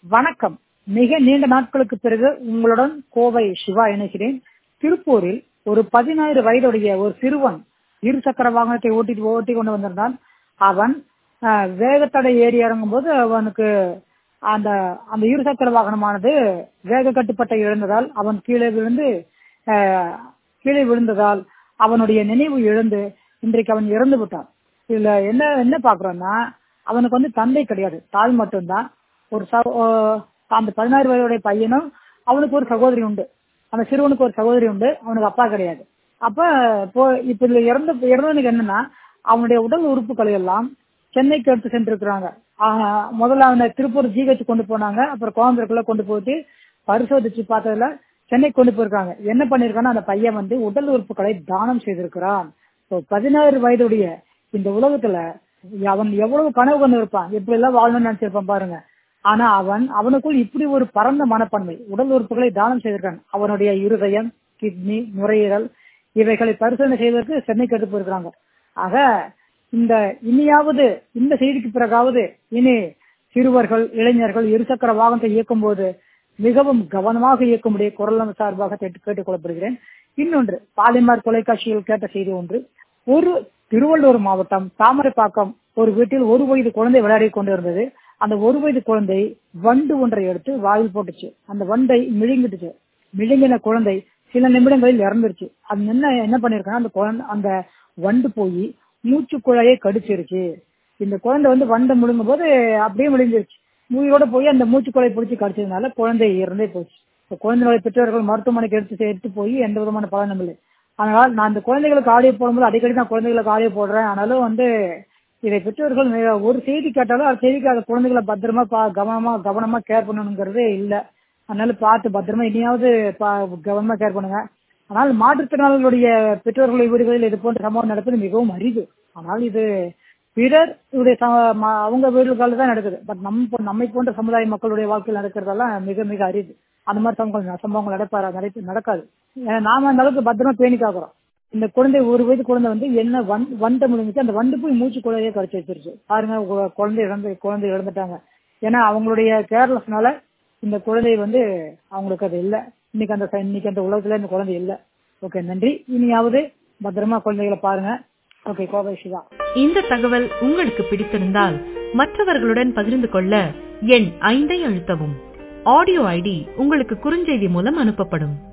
வணக்கம் மிக நீண்ட நாட்களுக்கு பிறகு உங்களுடன் கோவை சிவா இணைகிறேன் திருப்பூரில் ஒரு பதினாறு வயதுடைய ஒரு சிறுவன் இருசக்கர வாகனத்தை ஓட்டி ஓட்டி கொண்டு வந்திருந்தான் அவன் அஹ், வேகத்தடை ஏறி இறங்கும் போது அவனுக்கு அந்த அந்த இருசக்கர வாகனமானது வேக கட்டுப்பட்டை இழந்ததால் அவன் கீழே விழுந்து அஹ், கீழே விழுந்ததால் அவனுடைய நினைவு இழந்து இன்றைக்கு அவன் இறந்து விட்டான் இதுல என்ன என்ன பாக்குறோம்னா அவனுக்கு வந்து தந்தை கிடையாது தாய் மட்டும்தான் ஒரு சகோ- ஆஹ் அந்த பதினாறு வயதுடைய பையனும் அவனுக்கு ஒரு சகோதரி உண்டு அந்த சிறுவனுக்கு ஒரு சகோதரி உண்டு அவனுக்கு அப்பா கிடையாது அப்ப இப்போ இப்ப இதுல இறந்த இறந்தவனுக்கு என்னன்னா அவனுடைய உடல் உறுப்புகளை எல்லாம் சென்னைக்கு எடுத்து சென்றிருக்கிறாங்க ஆஹ் முதல்ல அவனை திருப்பூர் ஜிஹெச் கொண்டு போனாங்க அப்புறம் கோயம்புத்தூருக்குள்ள கொண்டு போயிட்டு பரிசோதிச்சு பார்த்ததுல சென்னை கொண்டு போயிருக்காங்க என்ன பண்ணிருக்கான்னா அந்த பையன் வந்து உடல் உறுப்புகளை தானம் செய்திருக்கிறான் இப்போ பதினாறு வயதுடைய இந்த உலகத்துல அவன் எவ்வளவு கனவு கொண்டு இருப்பான் எப்படி எல்லாம் வாழணும்னு நினைச்சிருப்பான் பாருங்க ஆனா அவன் அவனுக்குள் இப்படி ஒரு பரந்த மனப்பான்மை உடல் உறுப்புகளை தானம் செய்திருக்கான் அவனுடைய இருதயம் கிட்னி நுரையீரல் இவைகளை பரிசோதனை செய்வதற்கு சென்னைக்கு எடுத்து போயிருக்காங்க ஆக இந்த இனியாவது இந்த செய்திக்கு பிறகாவது இனி சிறுவர்கள் இளைஞர்கள் இருசக்கர வாகனத்தை இயக்கும் போது மிகவும் கவனமாக இயக்கும்படி குரல் நமது சார்பாக கேட்டு- கேட்டுக் கொள்ளப்படுகிறேன் இன்னொன்று பாலிமர் தொலைக்காட்சியில் கேட்ட செய்தி ஒன்று ஒரு திருவள்ளூர் மாவட்டம் தாமரைப்பாக்கம் ஒரு வீட்டில் ஒரு வயது குழந்தை விளையாடி கொண்டிருந்தது அந்த ஒரு வயது குழந்தை வண்டு ஒன்றை எடுத்து வாயில் போட்டுச்சு அந்த வண்டை மிழுங்கிட்டுச்சு மிழுங்கின குழந்தை சில நிமிடங்களில் இறந்துருச்சு அது என்ன என்ன பண்ணிருக்காங்க அந்த குழந்தை அந்த வண்டு போய் மூச்சு குழாயை கடிச்சிருச்சு இந்த குழந்தை வந்து வண்டை முழுங்கும் போது அப்படியே விழுந்துருச்சு மூயோட போய் அந்த மூச்சுக்குழாய் பிடிச்சி கடிச்சதுனால குழந்தை இறந்தே போச்சு இப்ப குழந்தைகளை பெற்றோர்கள் மருத்துவமனைக்கு எடுத்து எடுத்து போய் எந்த விதமான பலனும் இல்லை அதனால் நான் இந்த குழந்தைகளுக்கு ஆடியோ போடும்போது அடிக்கடி நான் குழந்தைகளுக்கு ஆடியோ போடுறேன் ஆனாலும் வந்து இதை பெற்றோர்கள் மிக- ஒரு செய்தி கேட்டாலும் அந்த செய்திக்கு அந்த குழந்தைகளை பத்திரமா பா- கவனமா கவனமா கேர் பண்ணணுங்கிறதே இல்ல அதனால பார்த்து பத்திரமா இனியாவது பா- கவனமா கேர் பண்ணுங்க ஆனால் மாற்றுத்திறனாளிகளுடைய பெற்றோர்கள் வீடுகளில் இது போன்ற சம்பவம் நடப்பது மிகவும் அரிது ஆனால் இது பிறர் இவருடைய ச- ம- அவங்க வீடுகளில் தான் நடக்குது பட் நம் போ- நம்மை போன்ற சமுதாய மக்களுடைய வாழ்க்கையில் நடக்கிறதெல்லாம் மிக மிக அரிது அந்த மாதிரி சம்பவங்கள் சம்பவங்கள் நடப்பாரு நடக்க- நடக்காது ஏன்னா நாம அந்த அளவுக்கு பத்திரமா பேணி காக்குறோம் இந்த குழந்தை ஒரு வயது குழந்தை வந்து என்ன வண் வண்டை முழுங்கிச்சு அந்த வண்டு போய் மூச்சு குழந்தையே கடிச்சு வச்சிருச்சு பாருங்க கு- குழந்தை இழந்து குழந்தை இழந்துட்டாங்க ஏன்னா அவங்களுடைய கேர்லெஸ்னால இந்த குழந்தை வந்து அவங்களுக்கு அது இல்ல இன்னைக்கு அந்த ச- இன்னைக்கு அந்த உலகத்துல இந்த குழந்தை இல்ல ஓகே நன்றி இனியாவது பத்திரமா குழந்தைகளை பாருங்க ஓகே கோவை சிவா இந்த தகவல் உங்களுக்கு பிடித்திருந்தால் மற்றவர்களுடன் பகிர்ந்து கொள்ள எண் ஐந்தை அழுத்தவும் ஆடியோ ஐடி உங்களுக்கு குறுஞ்செய்தி மூலம் அனுப்பப்படும்